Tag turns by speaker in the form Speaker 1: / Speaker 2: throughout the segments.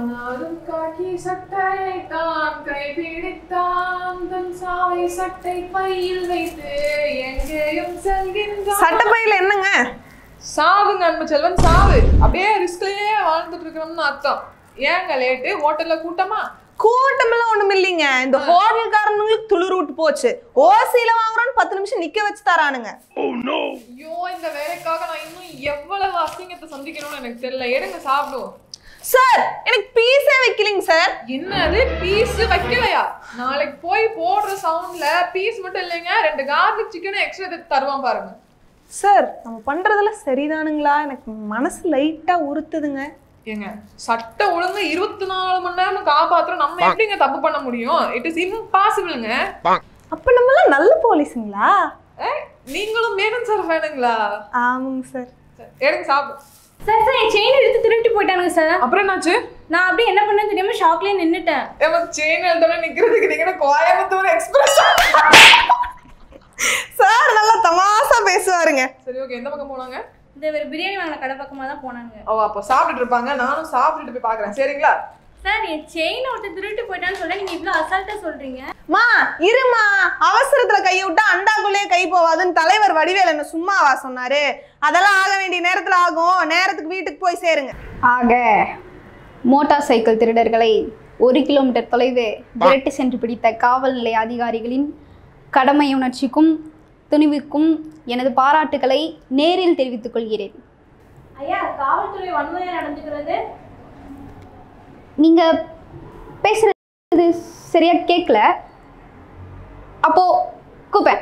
Speaker 1: ஆனாலும் காக்கி சட்டையை தான் கைப்பிடித்தான் தன் சாவை சட்டை பையில் வைத்து எங்கேயும் செல்கின்றான்
Speaker 2: சட்டப்பையில என்னங்க
Speaker 1: சாவுங்க அன்பு செல்வன் சாவு அப்படியே ரிஸ்க்லயே வாழ்ந்துட்டு இருக்கிறோம்னு அர்த்தம் ஏங்க லேட்டு ஹோட்டல்ல கூட்டமா
Speaker 2: கூட்டமெல்லாம் ஒண்ணும் இல்லைங்க இந்த ஹோட்டல்காரனுங்களுக்கு துளிர் விட்டு போச்சு ஓசியில வாங்குறோம்னு பத்து நிமிஷம் நிக்க வச்சு தரானுங்க
Speaker 1: ஐயோ இந்த வேலைக்காக நான் இன்னும் எவ்வளவு அசிங்கத்தை சந்திக்கணும்னு எனக்கு தெரியல எடுங்க சாப்பிடுவோம்
Speaker 2: சார் எனக்கு பீஸே வைக்கலைங்க சார்
Speaker 1: என்னது பீஸ் வைக்கலையா நாளைக்கு போய் போடுற சவுண்ட்ல பீஸ் மட்டும் இல்லைங்க ரெண்டு கார்லிக் சிக்கன் எக்ஸ்ட்ரா எடுத்து தருவான் பாருங்க
Speaker 2: சார் நம்ம பண்றதுல சரிதானுங்களா எனக்கு மனசு லைட்டா உறுத்துதுங்க
Speaker 1: ஏங்க சட்ட ஒழுங்கு இருபத்தி நாலு மணி நேரம் காப்பாத்துறோம் நம்ம எப்படிங்க தப்பு பண்ண முடியும் இட் இஸ் இம்பாசிபிள்ங்க
Speaker 2: அப்ப நம்மளாம் நல்ல போலீஸுங்களா
Speaker 1: நீங்களும் மேலும் சார் வேணுங்களா
Speaker 2: ஆமாங்க சார்
Speaker 1: சரி, எடுங்க சாப்பிடு
Speaker 3: சார் சார் என் செயின் எடுத்து திருட்டு போயிட்டானுங்க சார்
Speaker 1: அப்புறம் என்னாச்சு
Speaker 3: நான் அப்படியே என்ன பண்ணேன்னு தெரியாம ஷாக்லயே நின்னுட்டேன்
Speaker 1: ஏமா செயின் எழுத்தோட நிக்கிறதுக்கு நீங்க என்ன கோயம்புத்தூர் எக்ஸ்பிரஸ்
Speaker 2: சார் நல்லா தமாசா பேசுவாருங்க
Speaker 1: சரி ஓகே எந்த பக்கம் போனாங்க
Speaker 3: இந்த ஒரு பிரியாணி வாங்கின கடை பக்கமா தான் போனாங்க
Speaker 1: ஓ அப்போ சாப்பிட்டுட்டு இருப்பாங்க நானும் சாப்பிட்டுட்டு போய் பாக்குறேன் சரிங்களா
Speaker 3: சார் என் செயின் ஒருத்தர் திருட்டு போயிட்டான்னு சொல்ல நீங்க இவ்வளவு அசால்ட்டா சொல்றீங்க
Speaker 2: மா இருமா அவசரத்துல கையை விட்டா அண்டாக்குள்ளேயே கை போவாதுன்னு தலைவர் வடிவேல் என்ன சும்மாவா சொன்னாரு அதெல்லாம் ஆக வேண்டிய நேரத்துல ஆகும் நேரத்துக்கு வீட்டுக்கு போய் சேருங்க
Speaker 4: ஆக மோட்டார் சைக்கிள் திருடர்களை ஒரு கிலோமீட்டர் தொலைவு விரட்டி சென்று பிடித்த காவல் நிலைய அதிகாரிகளின் கடமை உணர்ச்சிக்கும் துணிவுக்கும் எனது பாராட்டுக்களை நேரில் தெரிவித்துக் கொள்கிறேன்
Speaker 3: ஐயா காவல்துறை வன்முறையா நடந்துக்கிறது
Speaker 4: நீங்க பேசுறது சரியா கேட்கல அப்போ கூப்பேன்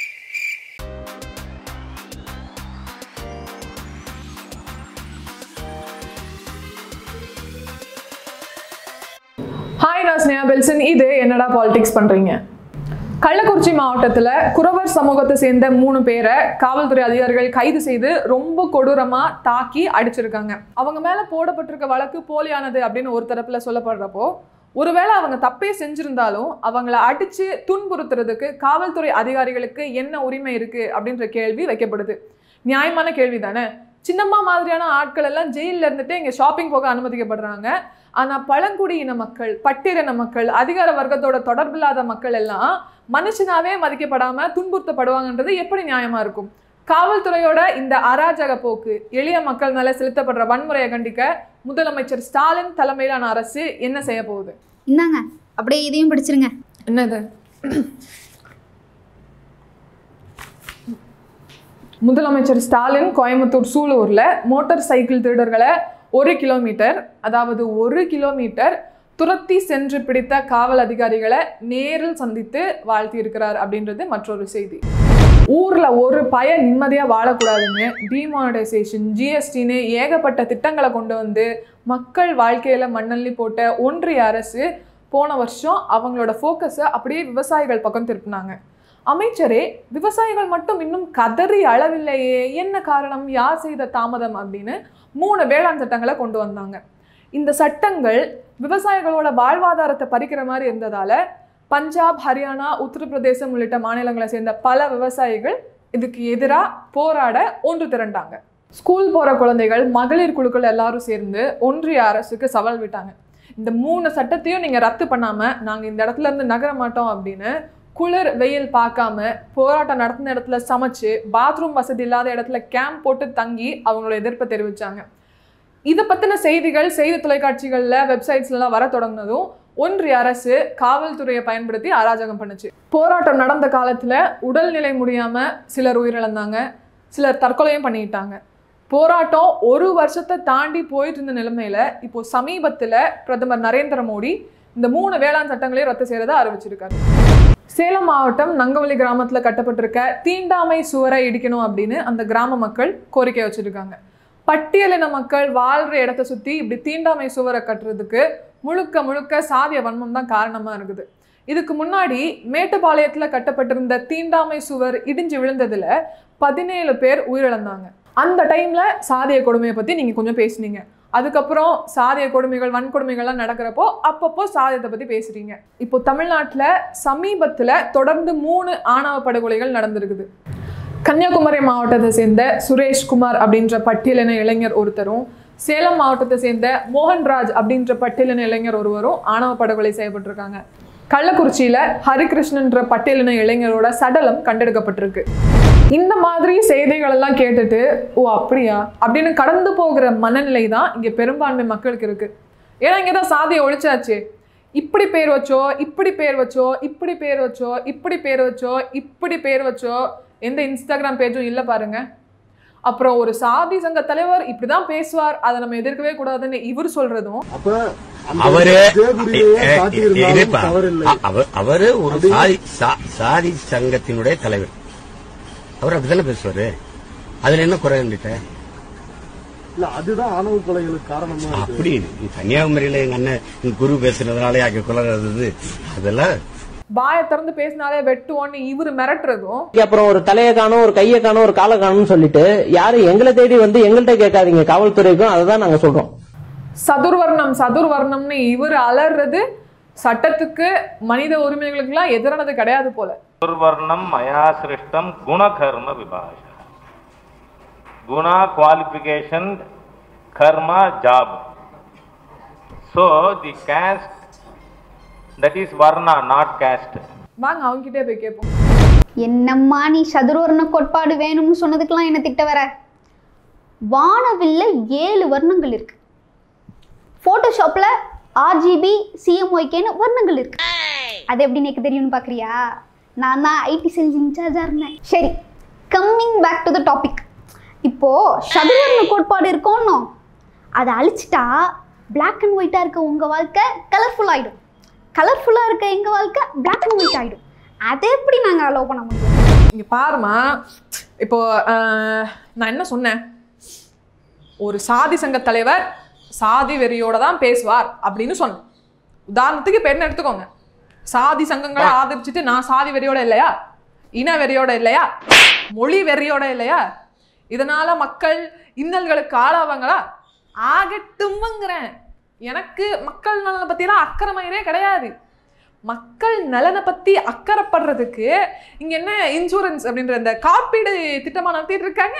Speaker 1: ஹாய் நான் ஸ்னேஹா பெல்சன் இது என்னடா பாலிடிக்ஸ் பண்றீங்க கள்ளக்குறிச்சி மாவட்டத்துல குறவர் சமூகத்தை சேர்ந்த மூணு பேரை காவல்துறை அதிகாரிகள் கைது செய்து ரொம்ப கொடூரமா தாக்கி அடிச்சிருக்காங்க அவங்க மேல போடப்பட்டிருக்க வழக்கு போலியானது அப்படின்னு ஒரு தரப்புல சொல்லப்படுறப்போ ஒருவேளை அவங்க தப்பே செஞ்சிருந்தாலும் அவங்கள அடிச்சு துன்புறுத்துறதுக்கு காவல்துறை அதிகாரிகளுக்கு என்ன உரிமை இருக்கு அப்படின்ற கேள்வி வைக்கப்படுது நியாயமான கேள்வி தானே சின்னம்மா மாதிரியான ஆட்கள் எல்லாம் ஜெயில்ல இருந்துட்டு இங்க ஷாப்பிங் போக அனுமதிக்கப்படுறாங்க ஆனா பழங்குடியின மக்கள் பட்டியலின மக்கள் அதிகார வர்க்கத்தோட தொடர்பில்லாத மக்கள் எல்லாம் மனுஷனாவே மதிக்கப்படாம துன்புறுத்தப்படுவாங்கன்றது எப்படி நியாயமா இருக்கும் காவல்துறையோட இந்த அராஜக போக்கு எளிய மக்கள் மேல செலுத்தப்படுற வன்முறையை கண்டிக்க முதலமைச்சர் ஸ்டாலின் தலைமையிலான அரசு என்ன செய்ய போகுது
Speaker 4: இந்தாங்க அப்படியே இதையும் படிச்சிருங்க
Speaker 1: என்னது முதலமைச்சர் ஸ்டாலின் கோயம்புத்தூர் சூலூர்ல மோட்டார் சைக்கிள் திருடர்களை ஒரு கிலோமீட்டர் அதாவது ஒரு கிலோமீட்டர் துரத்தி சென்று பிடித்த காவல் அதிகாரிகளை நேரில் சந்தித்து வாழ்த்தியிருக்கிறார் அப்படின்றது மற்றொரு செய்தி ஊர்ல ஒரு பய நிம்மதியா வாழக்கூடாதுன்னு டிமானிட்டைசேஷன் ஜிஎஸ்டின்னு ஏகப்பட்ட திட்டங்களை கொண்டு வந்து மக்கள் வாழ்க்கையில மண்ணள்ளி போட்ட ஒன்றிய அரசு போன வருஷம் அவங்களோட ஃபோக்கஸை அப்படியே விவசாயிகள் பக்கம் திருப்பினாங்க அமைச்சரே விவசாயிகள் மட்டும் இன்னும் கதறி அளவில்லையே என்ன காரணம் யார் செய்த தாமதம் அப்படின்னு மூணு வேளாண் சட்டங்களை கொண்டு வந்தாங்க இந்த சட்டங்கள் விவசாயிகளோட வாழ்வாதாரத்தை பறிக்கிற மாதிரி இருந்ததால பஞ்சாப் ஹரியானா உத்தரப்பிரதேசம் உள்ளிட்ட மாநிலங்களை சேர்ந்த பல விவசாயிகள் இதுக்கு எதிராக போராட ஒன்று திரண்டாங்க ஸ்கூல் போகிற குழந்தைகள் மகளிர் குழுக்கள் எல்லாரும் சேர்ந்து ஒன்றிய அரசுக்கு சவால் விட்டாங்க இந்த மூணு சட்டத்தையும் நீங்கள் ரத்து பண்ணாமல் நாங்கள் இந்த இடத்துல இருந்து நகர மாட்டோம் அப்படின்னு குளிர் வெயில் பார்க்காம போராட்டம் நடத்தின இடத்துல சமைச்சு பாத்ரூம் வசதி இல்லாத இடத்துல கேம்ப் போட்டு தங்கி அவங்களோட எதிர்ப்பை தெரிவிச்சாங்க இதை பற்றின செய்திகள் செய்தி தொலைக்காட்சிகளில் வெப்சைட்ஸ்லாம் வர தொடங்கினதும் ஒன்றிய அரசு காவல்துறையை பயன்படுத்தி அராஜகம் பண்ணுச்சு போராட்டம் நடந்த காலத்தில் உடல்நிலை முடியாமல் சிலர் உயிரிழந்தாங்க சிலர் தற்கொலையும் பண்ணிக்கிட்டாங்க போராட்டம் ஒரு வருஷத்தை தாண்டி போயிட்டு இருந்த நிலைமையில இப்போ சமீபத்தில் பிரதமர் நரேந்திர மோடி இந்த மூணு வேளாண் சட்டங்களையும் ரத்து செய்யறதா அறிவிச்சிருக்காரு சேலம் மாவட்டம் நங்கவலி கிராமத்தில் கட்டப்பட்டிருக்க தீண்டாமை சுவரை இடிக்கணும் அப்படின்னு அந்த கிராம மக்கள் கோரிக்கை வச்சிருக்காங்க பட்டியலின மக்கள் வாழ்ற இடத்த சுற்றி இப்படி தீண்டாமை சுவரை கட்டுறதுக்கு முழுக்க முழுக்க சாதிய வன்மம் தான் காரணமாக இருக்குது இதுக்கு முன்னாடி மேட்டுப்பாளையத்தில் கட்டப்பட்டிருந்த தீண்டாமை சுவர் இடிஞ்சு விழுந்ததுல பதினேழு பேர் உயிரிழந்தாங்க அந்த டைம்ல சாதிய கொடுமையை பத்தி நீங்க கொஞ்சம் பேசுனீங்க அதுக்கப்புறம் சாதிய கொடுமைகள் வன்கொடுமைகள்லாம் நடக்கிறப்போ அப்பப்போ சாதியத்தை பத்தி பேசுறீங்க இப்போ தமிழ்நாட்டுல சமீபத்துல தொடர்ந்து மூணு ஆணவ படுகொலைகள் நடந்திருக்குது கன்னியாகுமரி மாவட்டத்தை சேர்ந்த சுரேஷ்குமார் அப்படின்ற பட்டியலின இளைஞர் ஒருத்தரும் சேலம் மாவட்டத்தை சேர்ந்த மோகன்ராஜ் அப்படின்ற பட்டியலின இளைஞர் ஒருவரும் ஆணவ படுகொலை செய்யப்பட்டிருக்காங்க கள்ளக்குறிச்சியில ஹரிகிருஷ்ணன்ற பட்டியலின இளைஞரோட சடலம் கண்டெடுக்கப்பட்டிருக்கு இந்த மாதிரி செய்திகள் எல்லாம் கேட்டுட்டு ஓ அப்படியா அப்படின்னு கடந்து போகிற மனநிலை தான் இங்க பெரும்பான்மை மக்களுக்கு இருக்கு ஏன்னா இங்கே தான் சாதியை ஒழிச்சாச்சு இப்படி பேர் வச்சோ இப்படி பேர் வச்சோ இப்படி பேர் வச்சோ இப்படி பேர் வச்சோ இப்படி பேர் வச்சோ எந்த இன்ஸ்டாகிராம் பேஜும் இல்லை பாருங்க அப்புறம் ஒரு சாதி சங்க தலைவர் இப்படிதான் பேசுவார் அதை நம்ம எதிர்க்கவே கூடாதுன்னு இவர் சொல்றதும்
Speaker 5: அப்ப அந்த
Speaker 6: அவரு
Speaker 5: ஜெயக்குடியை
Speaker 6: எ-
Speaker 5: காட்டியிருந்தாலும்
Speaker 6: இருப்பா.
Speaker 5: தவறில்லை
Speaker 6: அ- அவர் அவரு ஒரு சாதி சா- சாதி சங்கத்தினுடைய தலைவர் அவர் அப்படித்தானே பேசுவாரு அதுல என்ன குறை இருந்துட்ட
Speaker 5: இல்ல அதுதான் ஆணவ கொலைகளுக்கு காரணமா இருக்கு
Speaker 6: அப்படி கன்னியாகுமரியில எங்க அண்ணன் எங்க குரு பேசுனதுனாலே அங்க கொலை நடந்தது அதெல்லாம்
Speaker 1: வாயை திறந்து பேசினாலே வெட்டுவோன்னு இவர் மிரட்டுறதும்
Speaker 7: அப்புறம் ஒரு தலையை காணும் ஒரு கையை காணும் ஒரு காலை காணும்னு சொல்லிட்டு யாரும் எங்களை தேடி வந்து எங்கள்கிட்ட கேட்காதீங்க காவல்துறைக்கும் அதை தான் நாங்க சொல்றோம்
Speaker 1: சதுர்வர்ணம் சதுர்வர்ணம்னு இவர் அலறது சட்டத்துக்கு மனித உரிமைகளுக்கெல்லாம் எதிரானது கிடையாது போல
Speaker 8: दुर्वर्णम मया सृष्टम गुण कर्म विभाष गुना क्वालिफिकेशन कर्म job so the caste that is varna not caste
Speaker 1: வாங்க அவங்ககிட்டே போய் கேட்போம்
Speaker 4: என்னம்மா நீ சதுர்வர்ண கோட்பாடு வேணும்னு சொன்னதுக்கெல்லாம் என்ன திட்ட வர வானவில்ல ஏழு வர்ணங்கள் இருக்கு ஃபோட்டோஷாப்பில் ஆர்ஜிபி சிஎம்ஒய்கேன்னு வர்ணங்கள் இருக்கு அது எப்படி எனக்கு தெரியும்னு பார்க்குறியா நான் தான் ஐடி சேல்ஸ் இன்சார்ஜாக இருந்தேன் சரி coming back to the topic இப்போது சதுர்வர்ண கோட்பாடு இருக்கோன்னோ அதை அழிச்சிட்டா பிளாக் அண்ட் ஒயிட்டாக இருக்க உங்கள் வாழ்க்கை கலர்ஃபுல் ஆகிடும் கலர்ஃபுல்லாக இருக்க எங்கள் வாழ்க்கை பிளாக் அண்ட் ஒயிட் ஆகிடும் அதை எப்படி நாங்கள் அலோவ் பண்ண முடியும்
Speaker 1: இங்க பாருமா இப்போ ஆஹ், நான் என்ன சொன்னேன் ஒரு சாதி சங்க தலைவர் சாதி வெறியோட தான் பேசுவார் அப்படின்னு சொன்னேன் உதாரணத்துக்கு இப்போ என்ன எடுத்துக்கோங்க சாதி சங்கங்களை ஆதரிச்சுட்டு நான் சாதி வெறியோட இல்லையா இன வெறியோட இல்லையா மொழி வெறியோட இல்லையா இதனால மக்கள் இன்னல்களுக்கு ஆளாவாங்களா ஆகட்டும்ங்கிறேன் எனக்கு மக்கள் நலனை பற்றிலாம் அக்கறை மயிரே கிடையாது மக்கள் நலனை பத்தி அக்கறைப்படுறதுக்கு இங்க என்ன இன்சூரன்ஸ் அப்படின்ற இந்த காப்பீடு திட்டமா நடத்திட்டு இருக்காங்க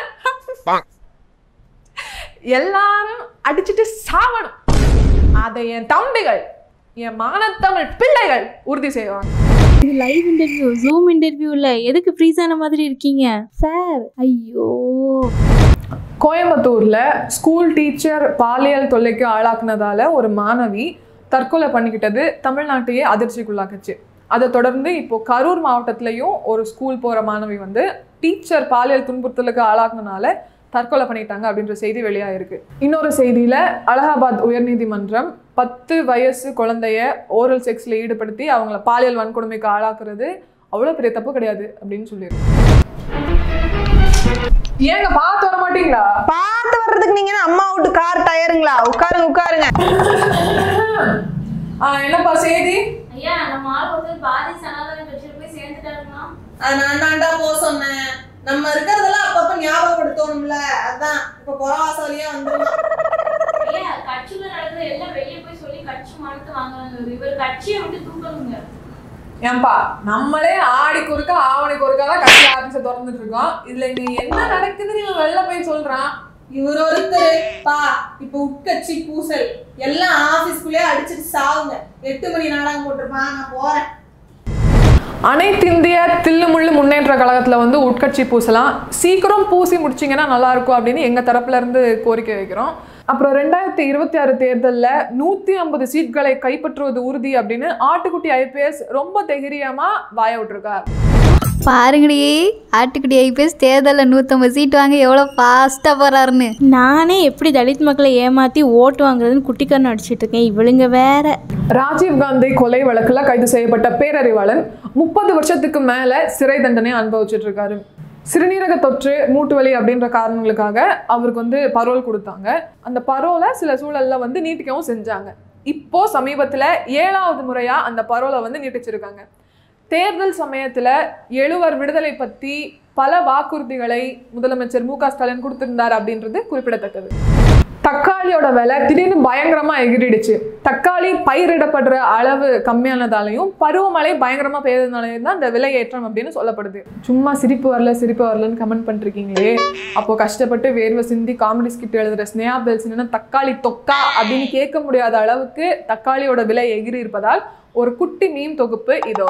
Speaker 1: எல்லாரும் அடிச்சிட்டு சாவணும் அதை என் தம்பிகள் என் மானத்தமிழ் பிள்ளைகள் உறுதி செய்வாங்க
Speaker 3: இது லைவ் இன்டர்வியூ ஜூம் இன்டர்வியூல எதுக்கு ஃப்ரீஸ் ஆன மாதிரி இருக்கீங்க சார் ஐயோ
Speaker 1: கோயம்புத்தூர்ல ஸ்கூல் டீச்சர் பாலியல் தொல்லைக்கு ஆளாக்குனதால ஒரு மாணவி தற்கொலை பண்ணிக்கிட்டது தமிழ்நாட்டையே அதிர்ச்சிக்குள்ளாக்குச்சு அதை தொடர்ந்து இப்போ கரூர் மாவட்டத்திலையும் ஒரு ஸ்கூல் போற மாணவி வந்து டீச்சர் பாலியல் துன்புறுத்தலுக்கு ஆளாக்குனனால தற்கொலை பண்ணிட்டாங்க அப்படின்ற செய்தி வெளியாயிருக்கு இன்னொரு செய்தியில அலகாபாத் உயர்நீதிமன்றம் பத்து வயசு குழந்தைய ஓரல் செக்ஸ்ல ஈடுபடுத்தி அவங்கள பாலியல் வன்கொடுமைக்கு ஆளாக்குறது அவ்வளோ பெரிய தப்பு கிடையாது அப்படின்னு சொல்லியிருக்கு ஏங்க பார்த்து வர மாட்டீங்களா
Speaker 2: பார்த்து வர்றதுக்கு நீங்க என்ன அம்மா விட்டு கார் டயருங்களா உட்காருங்க உட்காருங்க
Speaker 1: ஆ, என்னப்பா செய்தி
Speaker 3: ஐயா நம்ம ஆள் ஒருத்தர் பாதி சனாதன கட்சியில போய் சேர்ந்துட்டாருமா
Speaker 2: அது நான் தாண்டா போக சொன்னேன் நம்ம இருக்கிறதெல்லாம் அப்பப்ப ஞாபகப்படுத்தணும்ல அதான் இப்ப புறவாச வழியா வந்துருவோம்
Speaker 3: ஐயா கட்சியில நடக்கிற எல்லாம் வெளியே போய் சொல்லி கட்சி மானத்தை வாங்குறாங்க இவர் கட்சியை விட்டு தூக்கணுங்க
Speaker 1: ஏன்பா நம்மளே ஆடி குறுக்க ஆவணி குறுக்க தான் கட்சி ஆபீஸ திறந்துட்டு இருக்கோம் இதுல இங்க என்ன நடக்குதுன்னு இவன் வெளில போய் சொல்றான்
Speaker 2: இவர் ஒருத்தர் பா இப்ப உட்கட்சி பூசல் எல்லாம் ஆபீஸ்க்குள்ளே அடிச்சிட்டு சாவுங்க எட்டு மணி நாடகம் போட்டிருப்பான் நான் போறேன்
Speaker 1: அனைத்து இந்திய தில்லுமுள்ளு முன்னேற்ற கழகத்துல வந்து உட்கட்சி பூசலாம் சீக்கிரம் பூசி முடிச்சீங்கன்னா நல்லா இருக்கும் அப்படின்னு எங்க தரப்புல இருந்து கோரிக்கை வைக்கிறோம் அப்புறம் ரெண்டாயிரத்தி இருபத்தி ஆறு தேர்தல்ல நூத்தி ஐம்பது சீட்களை கைப்பற்றுவது உறுதி அப்படின்னு ஆட்டுக்குட்டி ஐபிஎஸ் ரொம்ப தைரியமா வாய விட்டுருக்கார்
Speaker 4: பாருங்கடி ஆட்டுக்குடி ஐபிஎஸ் தேர்தலில் நூற்றம்பது சீட் வாங்க எவ்வளோ ஃபாஸ்ட்டாக போகிறாருன்னு
Speaker 3: நானே எப்படி தலித் மக்களை ஏமாத்தி ஓட்டு வாங்குறதுன்னு குட்டிக்காரன் அடிச்சிட்டு இருக்கேன் இவளுங்க வேற
Speaker 1: ராஜீவ் காந்தி கொலை வழக்குல கைது செய்யப்பட்ட பேரறிவாளன் முப்பது வருஷத்துக்கு மேல சிறை தண்டனை அனுபவிச்சுட்டு இருக்காரு சிறுநீரக தொற்று மூட்டு வலி அப்படின்ற காரணங்களுக்காக அவருக்கு வந்து பரோல் கொடுத்தாங்க அந்த பரோலை சில சூழல்ல வந்து நீட்டிக்கவும் செஞ்சாங்க இப்போ சமீபத்துல ஏழாவது முறையா அந்த பரோலை வந்து நீட்டிச்சிருக்காங்க தேர்தல் சமயத்துல எழுவர் விடுதலை பத்தி பல வாக்குறுதிகளை முதலமைச்சர் மு க ஸ்டாலின் கொடுத்திருந்தார் அப்படின்றது குறிப்பிடத்தக்கது தக்காளியோட விலை திடீர்னு பயங்கரமா எகிரிடுச்சு தக்காளி பயிரிடப்படுற அளவு கம்மியானதாலையும் பருவமழை பயங்கரமா பெய்யறதுனாலையும் தான் இந்த விலை ஏற்றம் அப்படின்னு சொல்லப்படுது சும்மா சிரிப்பு வரல சிரிப்பு வரலன்னு கமெண்ட் பண்ணிருக்கீங்களே அப்போ கஷ்டப்பட்டு வேர்வை சிந்தி காமெடி ஸ்கிட் எழுதுற ஸ்னேயா பெல்ஸ் என்னன்னா தக்காளி தொக்கா அப்படின்னு கேட்க முடியாத அளவுக்கு தக்காளியோட விலை எகிரி இருப்பதால் ஒரு குட்டி மீன் தொகுப்பு இதோ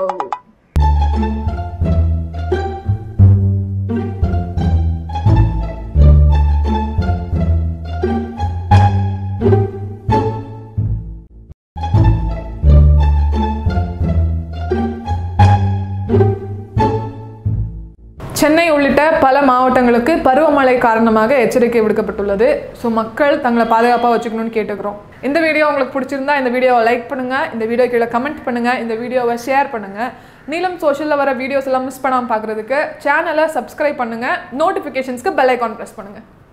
Speaker 1: சென்னை உள்ளிட்ட பல மாவட்டங்களுக்கு பருவமழை காரணமாக எச்சரிக்கை விடுக்கப்பட்டுள்ளது ஸோ மக்கள் தங்களை பாதுகாப்பாக வச்சுக்கணும்னு கேட்டுக்கிறோம் இந்த வீடியோ உங்களுக்கு பிடிச்சிருந்தா இந்த வீடியோவை லைக் பண்ணுங்க இந்த வீடியோ கீழே கமெண்ட் பண்ணுங்க இந்த வீடியோவை ஷேர் பண்ணுங்க நீலம் சோஷியலில் வர வீடியோஸ் எல்லாம் மிஸ் பண்ணாமல் பார்க்குறதுக்கு சேனலை சப்ஸ்கிரைப் பண்ணுங்க நோட்டிஃபிகேஷன்ஸ்க்கு பெல் ஐக்கான் ப்ரெஸ் பண்ணுங்க